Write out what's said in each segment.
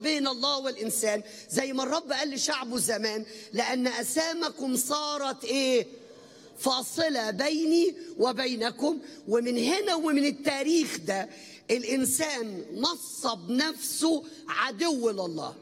بين الله والإنسان زي ما الرب قال لشعبه زمان لأن أسامكم صارت إيه فاصلة بيني وبينكم ومن هنا ومن التاريخ ده الإنسان نصب نفسه عدو لله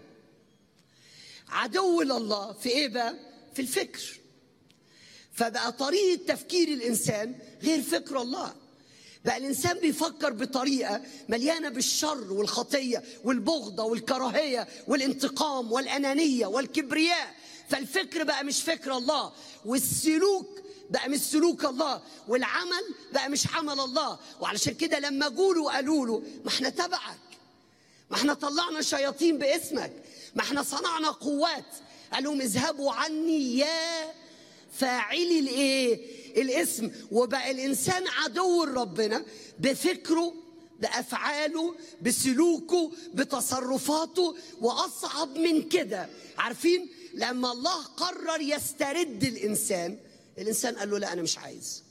عدو لله في إيه بقى؟ في الفكر فبقى طريقة تفكير الإنسان غير فكر الله بقى الإنسان بيفكر بطريقة مليانة بالشر والخطية والبغضة والكراهية والانتقام والأنانية والكبرياء فالفكر بقى مش فكر الله والسلوك بقى مش سلوك الله والعمل بقى مش عمل الله وعلشان كده لما جولوا قالوا له ما احنا تبعك ما احنا طلعنا شياطين باسمك ما احنا صنعنا قوات قال لهم اذهبوا عني يا فاعلي الايه الاسم وبقى الانسان عدو لربنا بفكره بافعاله بسلوكه بتصرفاته واصعب من كده عارفين لما الله قرر يسترد الانسان الانسان قال له لا انا مش عايز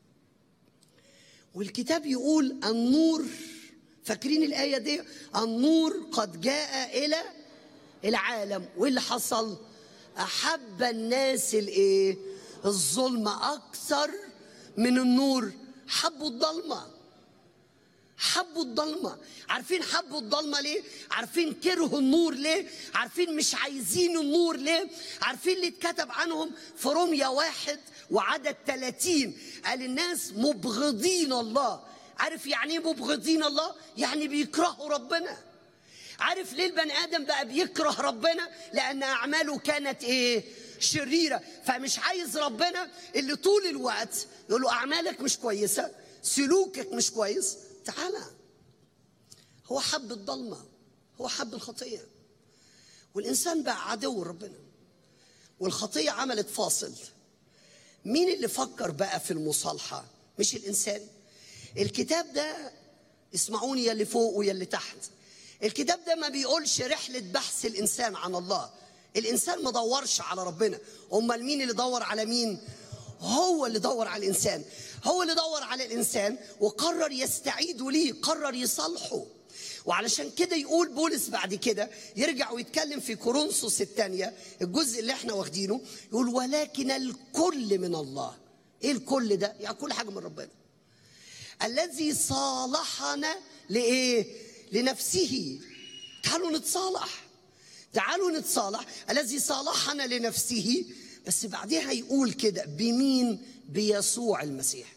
والكتاب يقول النور فاكرين الايه دي النور قد جاء الى العالم واللي حصل احب الناس الايه الظلمه اكثر من النور حبوا الضلمه حبوا الضلمه عارفين حبوا الضلمه ليه عارفين كرهوا النور ليه عارفين مش عايزين النور ليه عارفين اللي اتكتب عنهم في روميا واحد وعدد 30 قال الناس مبغضين الله عارف يعني ايه مبغضين الله يعني بيكرهوا ربنا عارف ليه البني ادم بقى بيكره ربنا لان اعماله كانت ايه شريره فمش عايز ربنا اللي طول الوقت يقول له اعمالك مش كويسه سلوكك مش كويس تعالى هو حب الضلمه هو حب الخطيه والانسان بقى عدو ربنا والخطيه عملت فاصل مين اللي فكر بقى في المصالحه مش الانسان الكتاب ده اسمعوني يا اللي فوق ويا اللي تحت الكتاب ده ما بيقولش رحلة بحث الإنسان عن الله الإنسان ما دورش على ربنا أمال مين اللي دور على مين هو اللي دور على الإنسان هو اللي دور على الإنسان وقرر يستعيد ليه قرر يصالحه وعلشان كده يقول بولس بعد كده يرجع ويتكلم في كورنثوس الثانية الجزء اللي احنا واخدينه يقول ولكن الكل من الله ايه الكل ده يعني كل حاجة من ربنا الذي صالحنا لايه لنفسه تعالوا نتصالح تعالوا نتصالح الذي صالحنا لنفسه بس بعدها يقول كده بمين بيسوع المسيح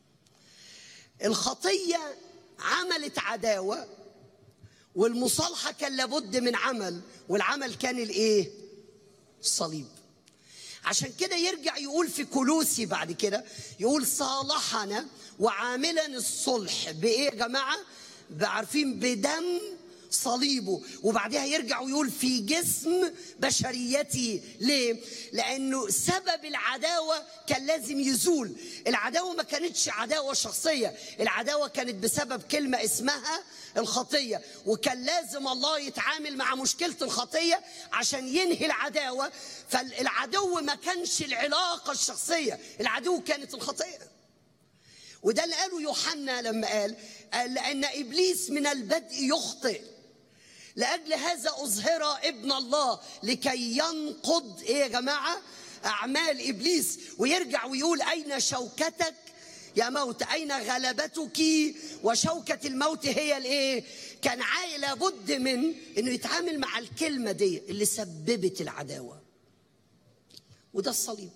الخطية عملت عداوة والمصالحة كان لابد من عمل والعمل كان الايه الصليب عشان كده يرجع يقول في كلوسي بعد كده يقول صالحنا وعاملا الصلح بايه يا جماعه عارفين بدم صليبه وبعدها يرجع ويقول في جسم بشريتي ليه لانه سبب العداوه كان لازم يزول العداوه ما كانتش عداوه شخصيه العداوه كانت بسبب كلمه اسمها الخطيه وكان لازم الله يتعامل مع مشكله الخطيه عشان ينهي العداوه فالعدو ما كانش العلاقه الشخصيه العدو كانت الخطيه وده اللي قاله يوحنا لما قال, قال لأن إبليس من البدء يخطئ لأجل هذا أظهر ابن الله لكي ينقض إيه يا جماعة أعمال إبليس ويرجع ويقول أين شوكتك يا موت أين غلبتك وشوكة الموت هي الإيه كان عاي لابد من إنه يتعامل مع الكلمة دي اللي سببت العداوة وده الصليب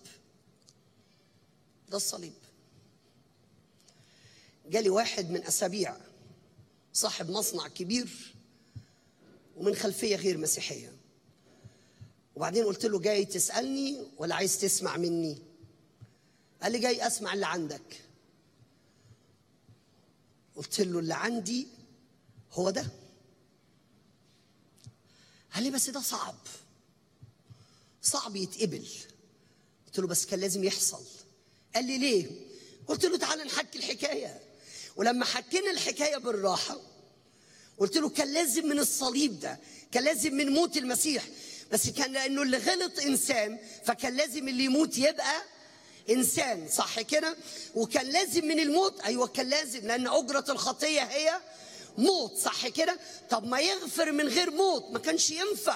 ده الصليب جالي واحد من اسابيع صاحب مصنع كبير ومن خلفيه غير مسيحيه وبعدين قلت له جاي تسالني ولا عايز تسمع مني قال لي جاي اسمع اللي عندك قلت له اللي عندي هو ده قال لي بس ده صعب صعب يتقبل قلت له بس كان لازم يحصل قال لي ليه قلت له تعالى نحكي الحكايه ولما حكينا الحكايه بالراحه قلت له كان لازم من الصليب ده كان لازم من موت المسيح بس كان لانه اللي غلط انسان فكان لازم اللي يموت يبقى انسان صح كده وكان لازم من الموت ايوه كان لازم لان اجره الخطيه هي موت صح كده طب ما يغفر من غير موت ما كانش ينفع